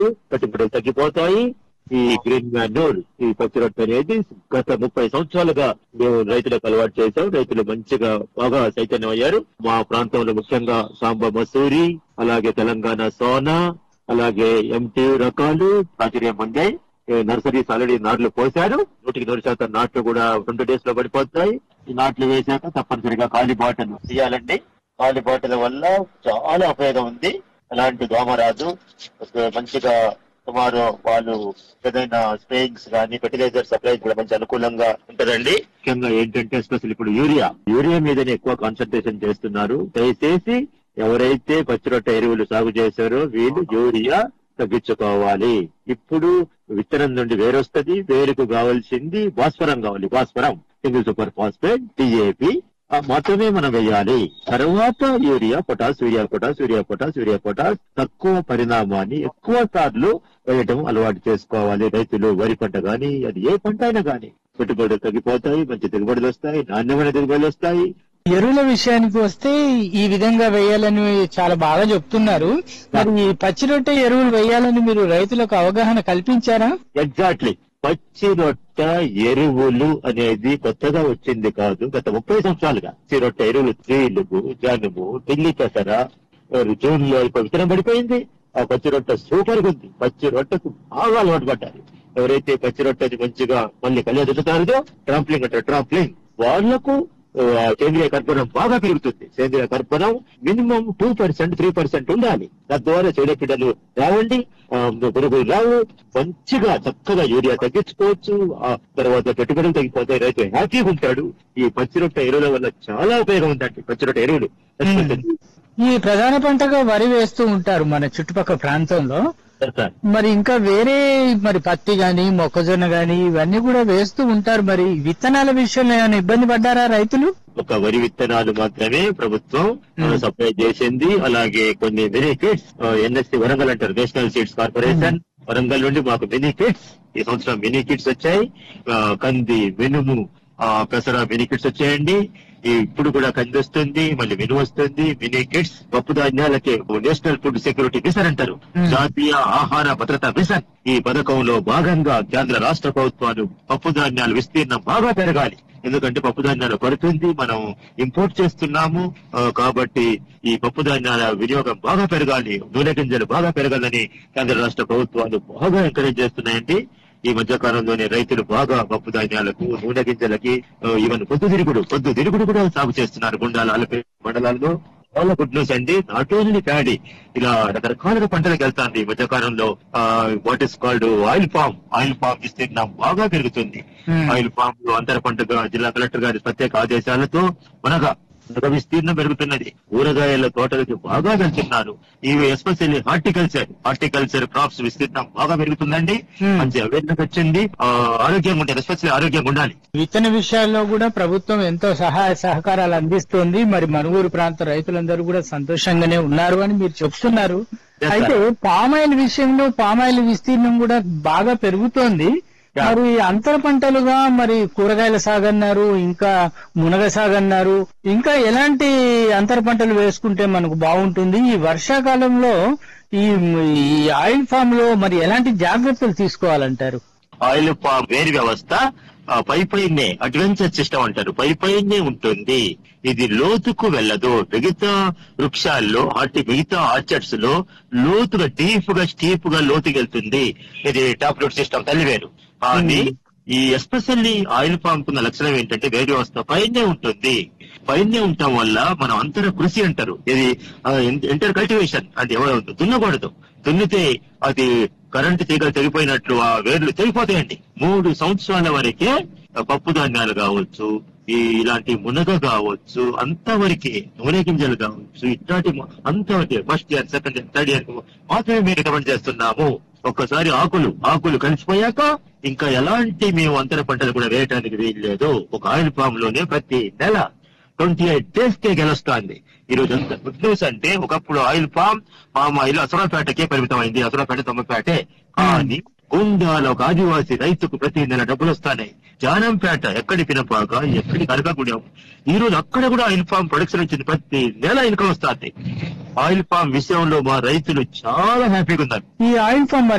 పెట్టుబడులు తగ్గిపోతాయి ఈ గ్రీన్ మ్యాన్యూర్ ఈ పచ్చి రొట్టె అనేది గత ముప్పై సంవత్సరాలుగా మేము రైతులకు అలవాటు చేశాం రైతులు మంచిగా బాగా చైతన్యం అయ్యారు మా ప్రాంతంలో ముఖ్యంగా సాంబ మసూరి అలాగే తెలంగాణ సోనా అలాగే ఎంటీ రకాలు ప్రాచుర్యం పొందాయి ఏ నర్సరీస్ ఆల్రెడీ నాట్లు పోశారు నూటికి నూరు శాతం నాట్లు కూడా రెండు డేస్ లో పడిపోతాయి ఈ నాట్లు వేశాక తప్పనిసరిగా ఖాళీ బాటలు తీయాలండి ఖాళీ బాటల వల్ల చాలా ఉపయోగం ఉంది అలాంటి దోమ రాదు ఒక మంచిగా సుమారు వాళ్ళు ఏదైనా స్ప్రేయింగ్స్ కానీ ఫెర్టిలైజర్ సప్లై కూడా మంచి అనుకూలంగా ఉంటదండి ముఖ్యంగా ఏంటంటే స్పెషల్ ఇప్పుడు యూరియా యూరియా మీదనే ఎక్కువ కాన్సన్ట్రేషన్ చేస్తున్నారు దయచేసి ఎవరైతే పచ్చిరొట్ట ఎరువులు సాగు చేశారో వీళ్ళు యూరియా తగ్గించుకోవాలి ఇప్పుడు విత్తనం నుండి వేరొస్తుంది వేరుకు కావాల్సింది భాస్వరం కావాలి భాస్వరం సింగిల్ సూపర్ ఫాస్ఫేట్ టిఏపి మాత్రమే మనం వేయాలి తర్వాత urea potash urea potash urea potash urea potash తక్కువ పరిణామాన్ని ఎక్కువ సార్లు వేయటం అలవాటు చేసుకోవాలి రైతులు వరి పంట గాని అది ఏ పంట అయినా గాని పెట్టుబడులు తగ్గిపోతాయి మంచి దిగుబడులు వస్తాయి నాణ్యమైన దిగుబడులు వస్తాయి ఎరువుల విషయానికి వస్తే ఈ విధంగా వేయాలని చాలా బాగా చెప్తున్నారు మరి ఈ పచ్చి రొట్టె ఎరువులు వేయాలని మీరు రైతులకు అవగాహన కల్పించారా ఎగ్జాక్ట్లీ పచ్చి రొట్ట ఎరువులు అనేది కొత్తగా వచ్చింది కాదు గత ముప్పై సంవత్సరాలుగా పచ్చి రొట్ట ఎరువులు త్రీలుగు జనుము ఢిల్లీ పెసర జూన్ లో ఇప్పుడు విత్తనం పడిపోయింది ఆ పచ్చి రొట్ట సూపర్ గా ఉంది పచ్చి రొట్టకు బాగా అలవాటు పడ్డారు ఎవరైతే పచ్చి రొట్టని మంచిగా మళ్ళీ కలియదుతారో ట్రాంప్లింగ్ అంటారు ట్రాంప్లింగ్ వాళ్లకు ఆ, సేంద్రియ కర్పణం బాగా పెరుగుతుంది సేంద్రియ కర్పణం minimum two percent three percent ఉండాలి తద్వారా చీడపీడలు రావండి ఆ, పురుగులు రావు మంచిగా చక్కగా యూరియా తగ్గించుకోవచ్చు ఆ తర్వాత పెట్టుబడులు తగ్గిపోతాయి రైతు హ్యాపీగా ఉంటాడు ఈ పచ్చిరొట్ట ఎరువుల వల్ల చాలా ఉపయోగం ఉందండి పచ్చిరొట్ట ఎరువులు ఈ ప్రధాన పంటగా వరి వేస్తూ ఉంటారు మన చుట్టుపక్కల ప్రాంతంలో సార్ మరి ఇంకా వేరే మరి పత్తి గాని మొక్కజొన్న గాని ఇవన్నీ కూడా వేస్తూ ఉంటారు మరి విత్తనాల విషయంలో ఏమైనా ఇబ్బంది పడ్డారా రైతులు ఒక వరి విత్తనాలు మాత్రమే ప్రభుత్వం ఆ, Hmm. సప్లై చేసింది అలాగే కొన్ని మినీ కిట్స్ ఎన్ఎస్సి వరంగల్ అంటారు నేషనల్ సీడ్స్ కార్పొరేషన్ వరంగల్ నుండి మాకు మినీ కిట్స్ ఈ సంవత్సరం మినీ కిట్స్ వచ్చాయి ఆ, కంది మినుము ఆ, పెసర మినీ కిట్స్ వచ్చాయండి ఈ ఇప్పుడు కూడా కంది వస్తుంది మళ్ళీ మినుము వస్తుంది మినీ కిట్స్ పప్పు ధాన్యాలకే నేషనల్ ఫుడ్ సెక్యూరిటీ మిషన్ అంటారు Hmm. జాతీయ ఆహార భద్రత మిషన్ ఈ పథకంలో భాగంగా కేంద్ర రాష్ట్ర ప్రభుత్వాలు పప్పు ధాన్యాలు విస్తీర్ణం బాగా పెరగాలి ఎందుకంటే పప్పు ధాన్యాలు కొడుతుంది మనం ఇంపోర్ట్ చేస్తున్నాము ఆ, కాబట్టి ఈ పప్పు ధాన్యాల వినియోగం బాగా పెరగాలి నూనె గింజలు బాగా పెరగాలని కేంద్ర రాష్ట్ర ప్రభుత్వాలు బాగా ఎంకరేజ్ చేస్తున్నాయండి ఈ మధ్య కాలంలోనే రైతులు బాగా పప్పు ధాన్యాలకు నూనె గింజలకి ఆ, ఈవెన్ పొద్దు తిరుగుడు పొద్దు తిరుగుడు కూడా సాగు చేస్తున్నారు గుండాల అలపే మండలాల్లో చాలా గుడ్ న్యూస్ అండి నాట్ ఓన్లీ ప్యాడీ ఇలా రకరకాల పంటలకు వెళ్తాంది ఈ మధ్య కాలంలో what is called oil palm oil palm విస్తీర్ణం బాగా పెరుగుతుంది Hmm. ఆయిల్ ఫామ్ లో అంతర పంటగా జిల్లా కలెక్టర్ గారి ప్రత్యేక ఆదేశాలతో మనగా మనగా విస్తీర్ణం పెరుగుతున్నది కూరగాయల తోటలకి బాగా వెళ్తున్నారు ఇవి ఎస్పెషల్లీ హార్టికల్చర్ హార్టికల్చర్ క్రాప్స్ విస్తీర్ణం బాగా పెరుగుతుందండి Hmm. మంచి అవేర్నెస్ వచ్చింది ఆ, ఆరోగ్యంగా ఉంటుంది ఎస్పెషల్లీ ఆరోగ్యంగా ఉండాలి విత్తన విషయాల్లో కూడా ప్రభుత్వం ఎంతో సహాయ సహకారాలు అందిస్తోంది మరి మనుగూరు ప్రాంత రైతులందరూ కూడా సంతోషంగానే ఉన్నారు అని మీరు చెప్తున్నారు Yes, sir. అయితే పామాయిల్ విషయంలో పామాయిల్ విస్తీర్ణం కూడా బాగా పెరుగుతోంది Yeah. మరి అంతర పంటలుగా మరి కూరగాయల సాగు అన్నారు ఇంకా మునగ సాగు అన్నారు ఇంకా ఎలాంటి అంతర పంటలు వేసుకుంటే మనకు బాగుంటుంది ఈ వర్షాకాలంలో ఈ ఈ ఆయిల్ ఫామ్ లో మరి ఎలాంటి జాగ్రత్తలు తీసుకోవాలంటారు ఆయిల్ ఫామ్ వేరు వ్యవస్థ ఆ, పై పైనే అడ్వెంచర్ సిస్టమ్ అంటారు పై పైనే ఉంటుంది ఇది లోతుకు వెళ్ళదు మిగతా వృక్షాల్లో అటు మిగతా ఆర్చర్డ్స్ లో లోతుగా డీప్ గా స్టీప్ గా లోతుకి వెళ్తుంది ఇది టాప్ రూట్ సిస్టమ్ తల్లి వేరు కానీ ఈ ఎస్పెషల్లీ ఆయిల్ ఫామ్ కున్న లక్షణం ఏంటంటే వేరు వ్యవస్థ పైనే ఉంటుంది పైనే ఉండటం వల్ల మనం అంతర కృషి అంటారు ఇది ఇంటర్ కల్టివేషన్ అంటే ఎవరు దున్నకూడదు దున్నితే అది కరెంటు తీగలు తెగిపోయినట్లు ఆ వేర్లు తెగిపోతాయండి మూడు సంవత్సరాల వరకే పప్పు ధాన్యాలు కావచ్చు ఈ ఇలాంటి మునగ కావచ్చు అంతవరకే నూనె గింజలు కావచ్చు ఇట్లాంటి మ- అంతవరకే first year second year third year మాత్రమే మేము రికమెండ్ చేస్తున్నాము ఒక్కసారి ఆకులు ఆకులు కలిసిపోయాక ఇంకా ఎలాంటి మేము అంతర పంటలు కూడా వేయటానికి వీల్లేదు ఒక ఆయిల్ ఫామ్ లోనే ప్రతి నెల ట్వంటీ ఎయిట్ డేస్ కే గెలుస్తోంది ఈ రోజు అంత గుడ్ న్యూస్ అంటే ఒకప్పుడు ఆయిల్ ఫామ్ పామ్ ఆయిల్ అసరాపేటకే పరిమితం అయింది అసరాపేట తొమ్మపేటే కానీ గుండాల ఒక ఆదివాసీ రైతుకు ప్రతి నెల డబ్బులు వస్తాయి జానంపేట ఎక్కడి పినపాక ఎక్కడి కనకగూడెం ఈ రోజు అక్కడ కూడా ఆయిల్ ఫామ్ ప్రొడక్షన్ వచ్చింది ప్రతి నెల ఇన్కమ్ వస్తుంది ఆయిల్ ఫామ్ విషయంలో మా రైతులు చాలా హ్యాపీగా ఉన్నారు ఈ ఆయిల్ ఫామ్ మరి